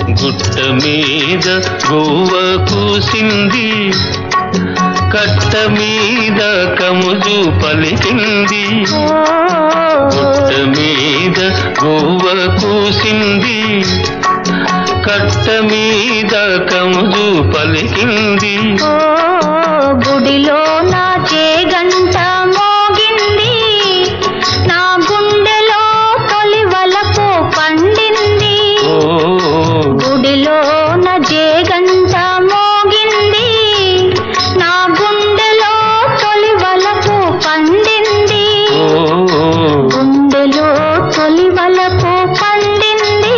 గుట్ట మీద గోవ కూసింది కట్ట మీద కముజు పలికింది గుట్ట మీద గోవ కూసింది కట్ట మీద కముజు పలికింది ఓ గుడిలో నా చేగంట మోగింది నా గుండెలో తొలి వలపు పండింది ఓ గుడిలో నా జేగంట మోగింది నా గుండెలో తొలి వలపు పండింది ఓ గుండెలో తొలి వలపు పండింది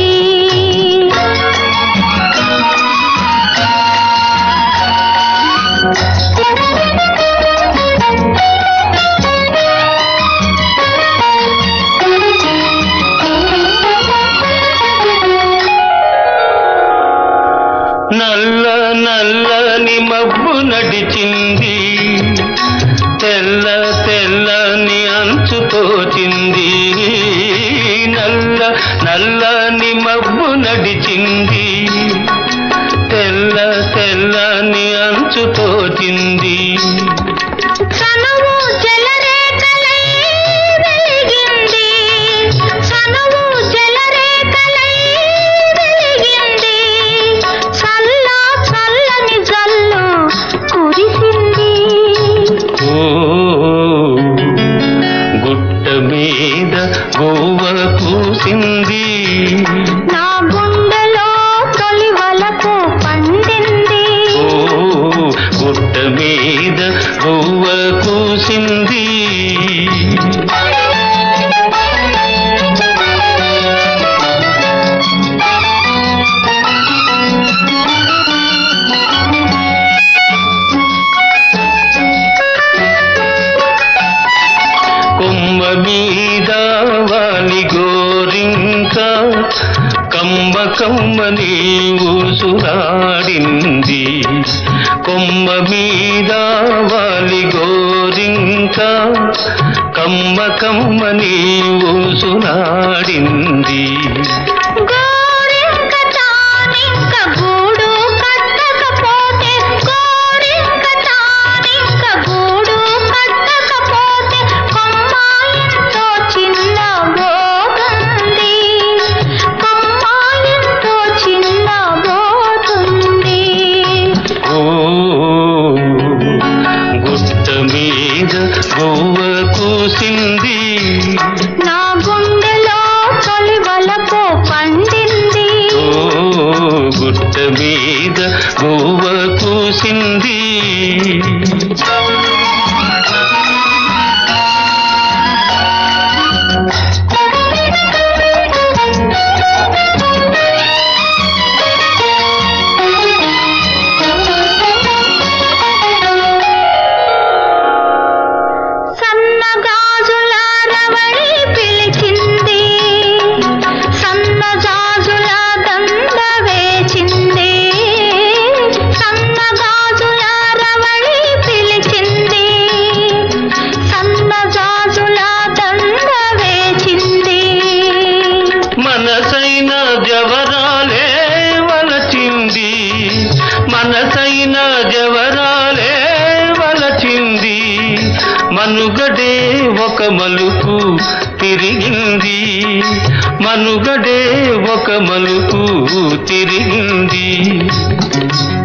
నల్ల నల్లని మబ్బు నడిచింది తెల్ల తెల్లని అంచు తోచింది నల్ల నల్లని మబ్బు నడిచింది తెల్ల తెల్లని అంచు తోచింది కనువు జలరేఖలై వెలిగింది కనువు జలరేఖలై వెలిగింది చల్ల చల్లని జల్లు కురిసింది ఓ గుట్ట మీద గోవ పూసింది నా గుండెలో తొలి వలపు పండింది ఓ గుట్ట మీద గోవ కూసింది కొమ్మ మీద వాలి గోరింక కమ్మ కమ్మని ఊసురాడింది కొమ్మ మీద వాలి గోరింక కమ్మ కమ్మని ఊసురాడింది గోరింక తానింక గూడు కట్టకపోతే గోరింక తానింక గూడు కట్టకపోతే కొమ్మాయంతో చిన్న బోతుంది కొమ్మాయంతో చిన్న బోతుంది ఓ గుట్ట మీద గోవ కూసింది నా గుండెలో తొలి వలపు పండింది ఓ గుట్ట మీద గోవ కూసింది సన్నగాజుల రవళి పిలిచింది సన్నజాజుల దండ వేచింది సన్నగాజుల రవళి పిలిచింది సన్నజాజుల దండ వేచింది మనసైన జవరాలే వలచింది మనసైన జవరాలే వలచింది మనుగడే ఒక మలుపు తిరిగింది మనుగడే ఒక మలుపు తిరిగింది